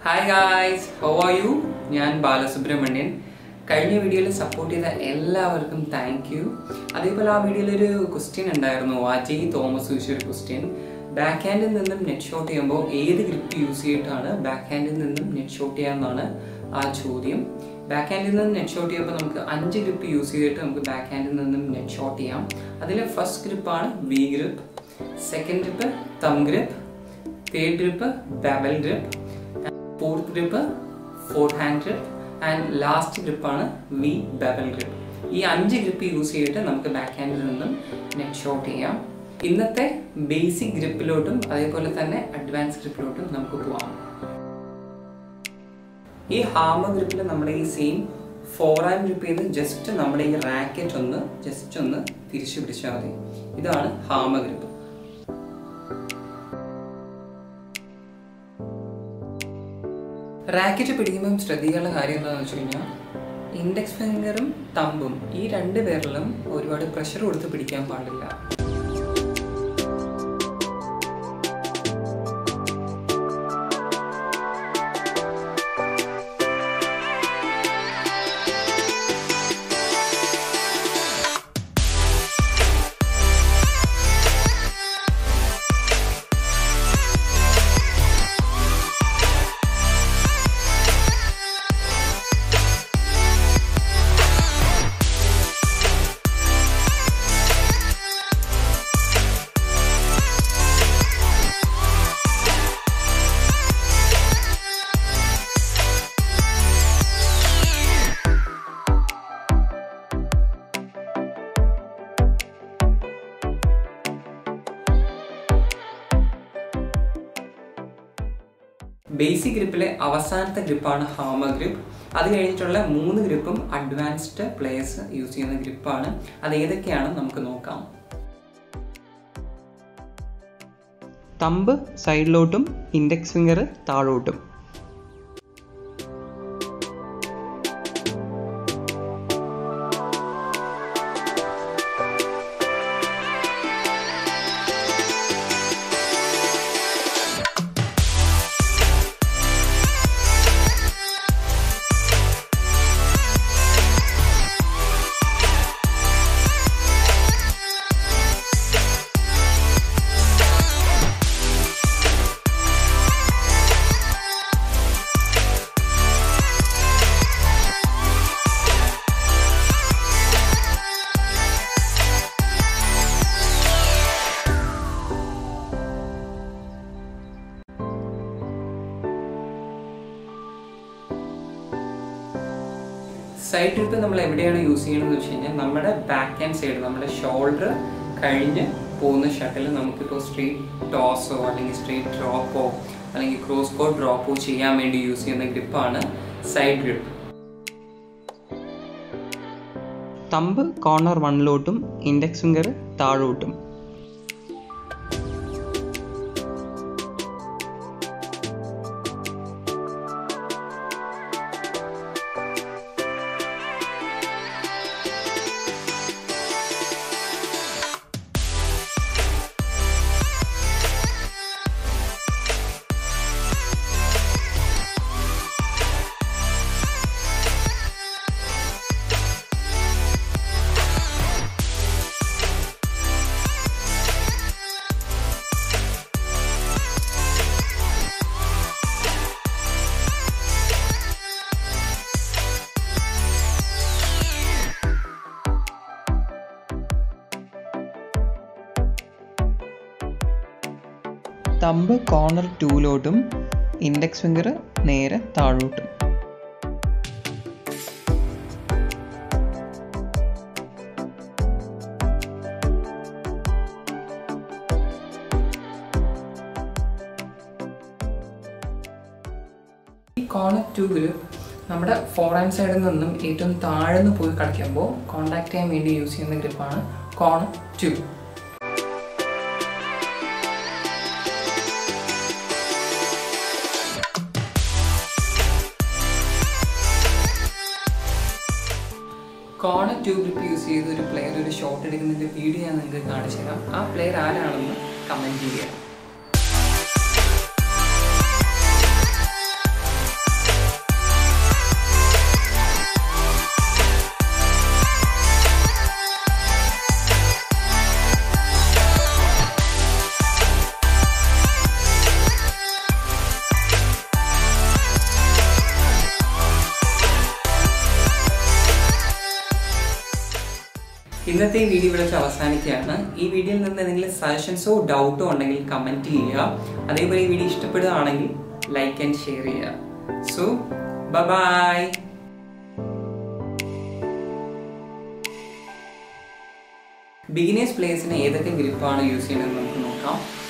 hi guys how are you ഞാൻ ബാലസുബ്രഹ്മണ്യൻ കഴിഞ്ഞ വീഡിയോയിൽ സപ്പോർട്ട് ചെയ്ത എല്ലാവർക്കും താങ്ക് യു അതേപോലെ ആ വീഡിയോയിൽ ഒരു ക്വസ്റ്റ്യൻ ഉണ്ടായിരുന്നു അജയ് തോമസ് ചോദിച്ച ഒരു ക്വസ്റ്റ്യൻ ബാക്ക് ഹാൻഡിൽ നിന്നും നെറ്റ് ഷോട്ട് ചെയ്യുമ്പോൾ ഏത് ഗ്രിപ്പ് യൂസ് ചെയ്തിട്ടാണ് ബാക്ക് ഹാൻഡിൽ നിന്നും നെറ്റ് ഷോട്ട് ചെയ്യാമെന്നാണ് ആ ചോദ്യം ബാക്ക് ഹാൻഡിൽ നിന്ന് നെറ്റ് ഷോട്ട് ചെയ്യുമ്പോൾ നമുക്ക് അഞ്ച് ഗ്രിപ്പ് യൂസ് ചെയ്തിട്ട് നമുക്ക് ബാക്ക് ഹാൻഡിൽ നിന്നും നെറ്റ് ഷോട്ട് ചെയ്യാം അതിൽ ഫസ്റ്റ് ഗ്രിപ്പാണ് V grip second grip thumb grip third grip bevel grip fourth grip forehand grip and last ഗ്രിപ്പാണ് വി ബബൽ ഗ്രിപ്പ് ഈ അഞ്ച് ഗ്രിപ്പ് യൂസ് ചെയ്തിട്ട് നമുക്ക് ബാക്ക് ഹാൻഡിൽ നിന്നും നെറ്റ് ഷോട്ട് ചെയ്യാം ഇന്നത്തെ ബേസിക് ഗ്രിപ്പിലോട്ടും അതേപോലെ തന്നെ അഡ്വാൻസ് ഗ്രിപ്പിലോട്ടും നമുക്ക് പോവാം ഈ ഹാമ ഗ്രിപ്പിൽ നമ്മുടെ ഈ സെയിം ഫോർ ഹാൻഡ് ഗ്രിപ്പ് ചെയ്ത് ജസ്റ്റ് നമ്മുടെ ഈ റാക്കറ്റ് ഒന്ന് ജസ്റ്റ് ഒന്ന് തിരിച്ചു പിടിച്ചാൽ മതി ഇതാണ് ഹാമ ഗ്രിപ്പ് റാക്കറ്റ് പിടിക്കുമ്പം ശ്രദ്ധിക്കേണ്ട കാര്യം എന്താണെന്ന് വെച്ച് കഴിഞ്ഞാൽ ഇൻഡെക്സ് ഫിംഗറും തമ്പും ഈ രണ്ട് പേരിലും ഒരുപാട് പ്രഷർ കൊടുത്ത് പിടിക്കാൻ പാടില്ല ബേസിക് ഗ്രിപ്പിലെ അവസാനത്തെ ഗ്രിപ്പാണ് ഹാമ ഗ്രിപ്പ് അത് കഴിഞ്ഞിട്ടുള്ള മൂന്ന് ഗ്രിപ്പും അഡ്വാൻസ്ഡ് പ്ലേയേഴ്സ് യൂസ് ചെയ്യുന്ന ഗ്രിപ്പാണ് അത് ഏതൊക്കെയാണ് നമുക്ക് നോക്കാം തമ്പ് സൈഡിലോട്ടും ഇൻഡെക്സ് ഫിംഗർ താഴോട്ടും സൈഡ് ഗ്രിപ്പ് നമ്മൾ എവിടെയാണ് യൂസ് ചെയ്യണമെന്ന് വെച്ച് കഴിഞ്ഞാൽ നമ്മുടെ ബാക്ക് ഹാൻഡ് സൈഡ് നമ്മുടെ ഷോൾഡർ കഴിഞ്ഞ് പോകുന്ന ഷട്ടിൽ നമുക്കിപ്പോൾ സ്ട്രീറ്റ് ടോസോ അല്ലെങ്കിൽ സ്ട്രീറ്റ് ഡ്രോപ്പോ അല്ലെങ്കിൽ ക്രോസ് കോഡ് ഡ്രോപ്പോ ചെയ്യാൻ വേണ്ടി യൂസ് ചെയ്യുന്ന ഗ്രിപ്പാണ് സൈഡ് ഗ്രിപ്പ് തമ്പ് കോർണർ വണ്ണിലോട്ടും ഇൻഡെക്സ് ഫിംഗർ താഴോട്ടും തമ്പ് കോർണർ ടൂലോട്ടും ഇൻഡെക്സ് ഫിംഗർ നേരെ താഴോട്ടും ഈ കോർണർ ടൂവിൽ നമ്മുടെ ഫോർ ഹാൻഡ് സൈഡിൽ നിന്നും ഏറ്റവും താഴ്ന്നു പോയി കളിക്കുമ്പോൾ കോണ്ടാക്ട് ചെയ്യാൻ വേണ്ടി യൂസ് ചെയ്യുന്ന ഗ്രിപ്പാണ് corner to corner tube grip use ചെയ്ത് ഒരു പ്ലെയർ ഒരു ഷോട്ട് എടുക്കുന്നതിൻ്റെ വീഡിയോ ഞാൻ നിങ്ങൾക്ക് കാണിച്ചു തരാം ആ പ്ലെയർ ആരാണെന്ന് കമൻറ്റ് ചെയ്യുക ഇന്നത്തെ ഈ വീഡിയോ ഇവിടെ വെച്ച് അവസാനിക്കുകയാണ് ഈ വീഡിയോയിൽ നിന്ന് എന്തെങ്കിലും സജഷൻസോ ഡൗട്ടോ ഉണ്ടെങ്കിൽ കമൻറ്റ് ചെയ്യുക അതേപോലെ ഈ വീഡിയോ ഇഷ്ടപ്പെടുകയാണെങ്കിൽ ലൈക്ക് ആൻഡ് ഷെയർ ചെയ്യുക സോ ബൈ ബിഗിനേഴ്സ് പ്ലേസിന് ഏതൊക്കെ ഗ്രിപ്പാണ് യൂസ് ചെയ്യുന്നത് നമുക്ക് നോക്കാം